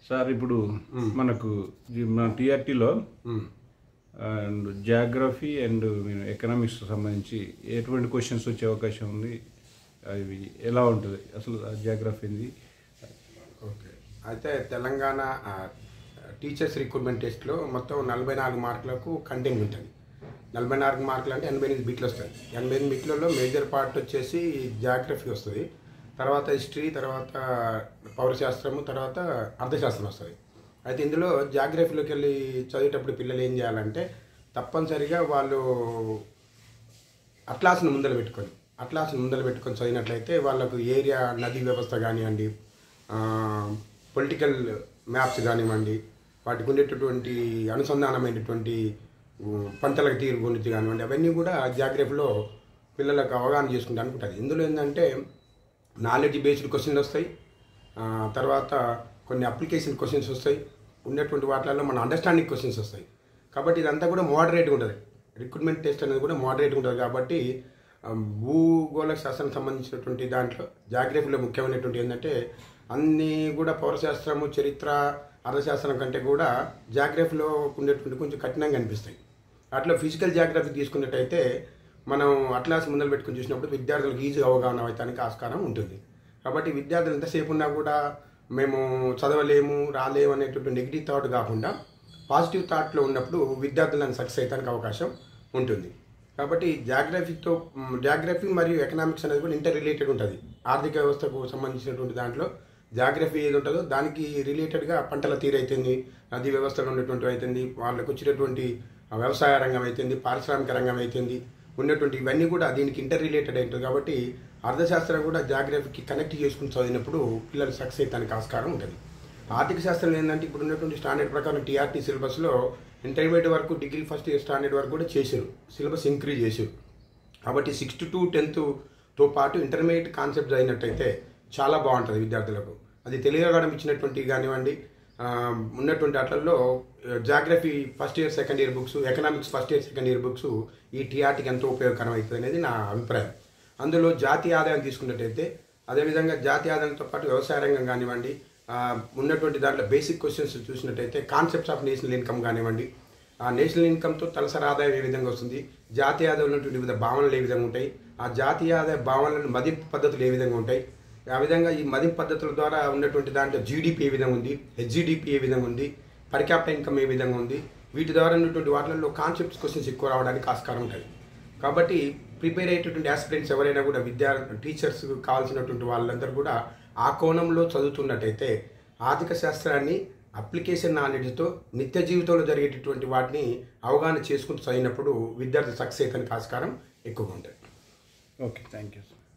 Sir ఇప్పుడు మనకు ఈ మన టీఆర్టీలో మ్మ్. అండ్ జాగ్రఫీ అండ్ ఎకనామిక్స్ సంబంధించి ఎటువంటి క్వశ్చన్స్ వచ్చే అవకాశం ఉంది అవి ఎలా ఉంటుంది అసలు జాగ్రఫీ ఏంది ఓకే అయితే తెలంగాణ ఆ, టీచర్స్ రిక్రూట్మెంట్ టెస్ట్లో మొత్తం నలభై నాలుగు మార్కులకు కంటెంట్ ఉంటుంది నలభై నాలుగు మార్కులు అంటే ఎనభై ఎనిమిది బిట్లు వస్తాయి ఎనభై ఎనిమిది బిట్లలో మేజర్ పార్ట్ వచ్చేసి జాగ్రఫీ వస్తుంది తర్వాత హిస్టరీ తర్వాత పౌరశాస్త్రము తర్వాత అర్థశాస్త్రం వస్తుంది అయితే ఇందులో జాగ్రఫీలోకి వెళ్ళి చదివేటప్పుడు పిల్లలు ఏం చేయాలంటే తప్పనిసరిగా వాళ్ళు అట్లాస్ను ముందర పెట్టుకొని అట్లాస్ను ముందర పెట్టుకొని చదివినట్లయితే వాళ్ళకు ఏరియా నది వ్యవస్థ కానివ్వండి పొలిటికల్ మ్యాప్స్ కానివ్వండి వాటికి ఉండేటటువంటి అనుసంధానమైనటువంటి ఉమ్, పంటలకు తీరు గురించి కానివ్వండి అవన్నీ కూడా జాగ్రఫీలో పిల్లలకు అవగాహన చేసుకుంటే అనుకుంటుంది ఇందులో ఏంటంటే నాలెడ్జ్ బేస్డ్ క్వశ్చన్లు వస్తాయి ఆ, తర్వాత కొన్ని అప్లికేషన్ క్వశ్చన్స్ వస్తాయి ఉన్నటువంటి వాటిలలో మన అండర్స్టాండింగ్ క్వశ్చన్స్ వస్తాయి కాబట్టి ఇదంతా కూడా మోడరేట్గా ఉంటుంది రిక్రూట్మెంట్ టెస్ట్ అనేది కూడా మోడరేట్గా ఉంటుంది కాబట్టి ఆ, భూగోళ శాస్త్రం సంబంధించినటువంటి దాంట్లో జాగ్రఫీలో ముఖ్యమైనటువంటి ఏంటంటే అన్నీ కూడా పౌరశాస్త్రము చరిత్ర అర్థశాస్త్రం కంటే కూడా జాగ్రఫీలో ఉండేటువంటి కొంచెం కఠినంగా అనిపిస్తాయి అట్లా ఫిజికల్ జాగ్రఫీ తీసుకున్నట్టయితే మనం అట్లాస్ ముందలు పెట్టుకుని చూసినప్పుడు విద్యార్థులకు ఈజీగా అవగాహన అవటానికి ఆస్కారం ఉంటుంది కాబట్టి విద్యార్థులు ఎంతసేపు ఉన్నా కూడా మేము చదవలేము రాలేము అనేటువంటి నెగిటివ్ థాట్ కాకుండా పాజిటివ్ థాట్లో ఉన్నప్పుడు విద్యార్థులను సక్సెస్ అయ్యడానికి అవకాశం ఉంటుంది కాబట్టి జాగ్రఫీతో జాగ్రఫీ మరియు ఎకనామిక్స్ అనేది కూడా ఇంటర్ రిలేటెడ్ ఉంటుంది ఆర్థిక వ్యవస్థకు సంబంధించినటువంటి దాంట్లో జాగ్రఫీ ఏది ఉంటుందో దానికి రిలేటెడ్గా పంటల తీరు అవుతుంది నది వ్యవస్థలో ఉన్నటువంటి అవుతుంది వాళ్ళకు వచ్చినటువంటి ఆ వ్యవసాయ రంగం అవుతుంది పారిశ్రామిక రంగం అవుతుంది ఉన్నటువంటి ఇవన్నీ కూడా దీనికి ఇంటర్ రిలేటెడ్ అవుతుంది కాబట్టి అర్థశాస్త్రం కూడా జాగ్రఫీకి కనెక్ట్ చేసుకుని చదివినప్పుడు పిల్లలు సక్సెస్ అయ్యడానికి ఆస్కారం ఉంటుంది ఆర్థిక శాస్త్రం ఏంటంటే ఇప్పుడు ఉన్నటువంటి స్టాండర్డ్ ప్రకారం టీఆర్టీ సిలబస్లో ఇంటర్మీడియట్ వరకు డిగ్రీ ఫస్ట్ ఇయర్ స్టాండర్డ్ వరకు కూడా చేశారు సిలబస్ ఇంక్రీజ్ చేశారు కాబట్టి సిక్స్త్ టు టెన్త్తో పాటు ఇంటర్మీడియట్ కాన్సెప్ట్ అయినట్టయితే చాలా బాగుంటుంది విద్యార్థులకు అది తెలియగడం ఇచ్చినటువంటి కానివ్వండి ఆ, ఉన్నటువంటి వాటిల్లో geography first year second year books economics first year second year books ఈ టీఆర్టీకి ఎంతో ఉపయోగకరం అవుతుంది అనేది నా అభిప్రాయం అందులో జాతీయ ఆదాయం తీసుకున్నట్టయితే అదేవిధంగా జాతీయ ఆదాయంతో పాటు వ్యవసాయ రంగం కానివ్వండి ఆ, ఉన్నటువంటి దాంట్లో బేసిక్ క్వశ్చన్స్ చూసినట్టయితే కాన్సెప్ట్స్ ఆఫ్ నేషనల్ ఇన్కమ్ కానివ్వండి ఆ నేషనల్ ఇన్కమ్తో తలసరి ఆదాయం ఏ విధంగా వస్తుంది జాతీయ ఆదాయంలో ఉన్నటువంటి వివిధ భావనలు ఏ విధంగా ఉంటాయి ఆ జాతీయ ఆదాయ భావనలను మదింపు పద్ధతులు ఏ విధంగా ఉంటాయి ఆ విధంగా ఈ మదింపు పద్ధతుల ద్వారా ఉన్నటువంటి దాంట్లో జీడిపి ఏ విధంగా ఉంది హెచ్జిడిపి ఏ విధంగా ఉంది పర్ క్యాపిటల్ ఇన్కమ్ ఏ విధంగా ఉంది వీటి ద్వారా ఉన్నటువంటి వాటిల్లో కాన్సెప్ట్స్ క్వశ్చన్స్ ఎక్కువ రావడానికి ఆస్కారం ఉంటుంది కాబట్టి ప్రిపేర్ అయ్యేటటువంటి ఆస్పిరెంట్స్ ఎవరైనా కూడా విద్యా టీచర్స్ కావాల్సినటువంటి వాళ్ళందరూ కూడా ఆ కోణంలో చదువుతున్నట్టయితే ఆర్థిక శాస్త్రాన్ని అప్లికేషన్ నాలెడ్జ్తో నిత్య జీవితంలో జరిగేటటువంటి వాటిని అవగాహన చేసుకుంటూ చదివినప్పుడు విద్యార్థి సక్సెస్ అయ్యడానికి ఆస్కారం ఎక్కువగా ఉంటుంది ఓకే థ్యాంక్ యూ సార్